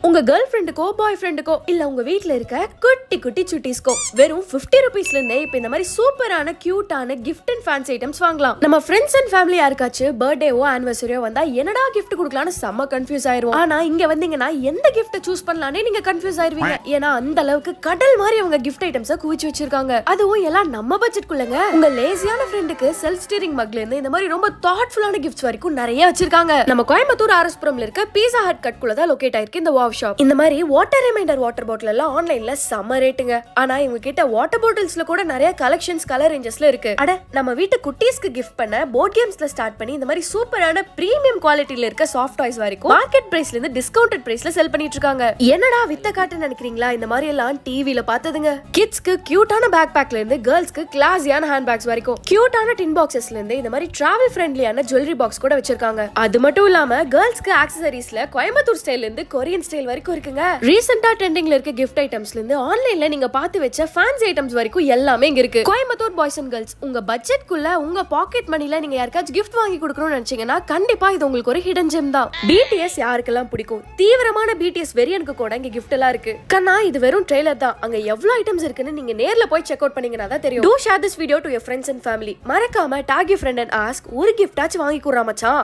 உங்க கேர்ள் ஃப்ரெண்டுக்கோ பாய் ஃப்ரெண்டுக்கோ இல்ல உங்க வீட்ல இருக்க குட்டி குட்டி சுட்டிஸ்க்கோ வெறும் 50 ருபீஸ்ல இருந்தே இப்ப இந்த மாதிரி சூப்பரான கியூட்டான கிஃப்ட் அண்ட் ஃபேன்சி ஐட்டம்ஸ் வாங்கலாம் நம்ம ஃப்ரெண்ட்ஸ் அண்ட் ஃபேமிலி யாருக்காச்சும் பர்த்டேவோ ஆனிவர்சரியோ வந்தா என்னடா கிஃப்ட் கொடுக்கலாம்னு செம்ம கன்ஃபியூஸ் ஆயிருவோம் ஆனா இங்க வந்தீங்கன்னா எந்த கிஃப்ட் சூஸ் பண்ணலானே நீங்க கன்ஃபியூஸ் ஆயிருவீங்க ஏன்னா அந்த அளவுக்கு கடல் மாதிரி அவங்க கிஃப்ட் ஐட்டம்ஸை குவிச்சு வச்சிருக்காங்க அதுவும் எல்லாம் நம்ம பட்ஜெட்குள்ளங்க உங்க லேசியான ஃப்ரெண்டுக்கு செல்ஃப் ஸ்டீரிங் மக்ல இருந்து இந்த மாதிரி ரொம்ப தாட்ஃபுல்லான கிஃப்ட்ஸ் வரைக்கும் நிறைய வச்சிருக்காங்க நம்ம கோயம்புத்தூர் ஆர்எஸ்புரம்ல இருக்க பீஸா ஹட் கட்குள்ள தான் லொகேட் ஆயிருக்கு இந்த வாவ் ஷாப் இந்த மாதிரி வாட்டர் ரிமைண்டர் வாட்டர் பாட்டில் எல்லாம் ஆன்லைன்ல செம்ம ரேட்டுங்க ஆனா இவங்க கிட்ட வாட்டர் பாட்டில்ஸ்ல கூட நிறைய கலெக்ஷன்ஸ் கலர் ரேஞ்சஸ்ல இருக்கு அட நம்ம வீட்டு குட்டீஸ்க்கு கிஃப்ட் பண்ண போர்ட் கேம்ஸ்ல ஸ்டார்ட் பண்ணி இந்த மாதிரி சூப்பரான பிரீமியம் குவாலிட்டில இருக்க சாஃப்ட் டாய்ஸ் வரைக்கும் மார்க்கெட் பிரைஸ்ல இருந்து டிஸ்கவுண்டட் பிரைஸ்ல செல் பண்ணிட்டு இருக்காங்க என்னடா வித்த காட்டுன்னு நினைக்கிறீங்களா இந்த மாதிரி எல்லாம் டிவில பார்த்ததுங்க கிட்ஸ்க்கு கியூட்டான பேக் பேக்ல இருந்து கேர்ள்ஸ்க்கு கிளாஸியான ஹேண்ட் பேக்ஸ் வரைக்கும் கியூட்டான டின் பாக்ஸஸ்ல இருந்து இந்த மாதிரி டிராவல் ஃப்ரெண்ட்லியான ஜுவல்லரி பாக்ஸ் கூட வச்சிருக்காங்க அது மட்டும் இல்லாம கேர்ள்ஸ்க்கு ஆக்சசரிஸ்ல கோயம்புத்தூர் ஸ்டைல்ல இருந்து கொரியன் ஸ்டைல் வரைக்கும் இருக்குங்க ரீசெண்டா ட்ரெண்டிங்ல இருக்க கிஃப்ட் ஐட்டம்ஸ்ல இருந்து ஆன்லைன்ல நீங்க பார்த்து வச்ச ஃபேன்சி ஐட்டம்ஸ் வரைக்கும் எல்லாமே இங்க இருக்கு கோயம்புத்தூர் பாய்ஸ் அண்ட் கேர்ள்ஸ் உங்க பட்ஜெட்குள்ள உங்க பாக்கெட் மணில நீங்க யாருக்காச்சும் கிஃப்ட் வாங்கி கொடுக்கணும்னு நினைச்சீங்கன்னா கண்டிப்பா இது உங்களுக்கு ஒரு ஹிடன் ஜெம் தான் பிடிஎஸ் யாருக்கெல்லாம் பிடிக்கும் தீவிரமான பிடிஎஸ் வெரியனுக்கு கூட இங்க கிஃப்ட் எல்லாம் இருக்கு கண்ணா இது வெறும் ட்ரெய்லர் தான் அங்க எவ்வளவு ஐட்டம்ஸ் இருக்குன்னு நீங்க நேர்ல போய் செக் அவுட் பண்ணீங்கன்னா தான் தெரியும் do share this video to your friends and family மறக்காம tag you friend and ask ஒரு கிஃப்டாச்சும் வாங்கி கொடுறா மச்சான்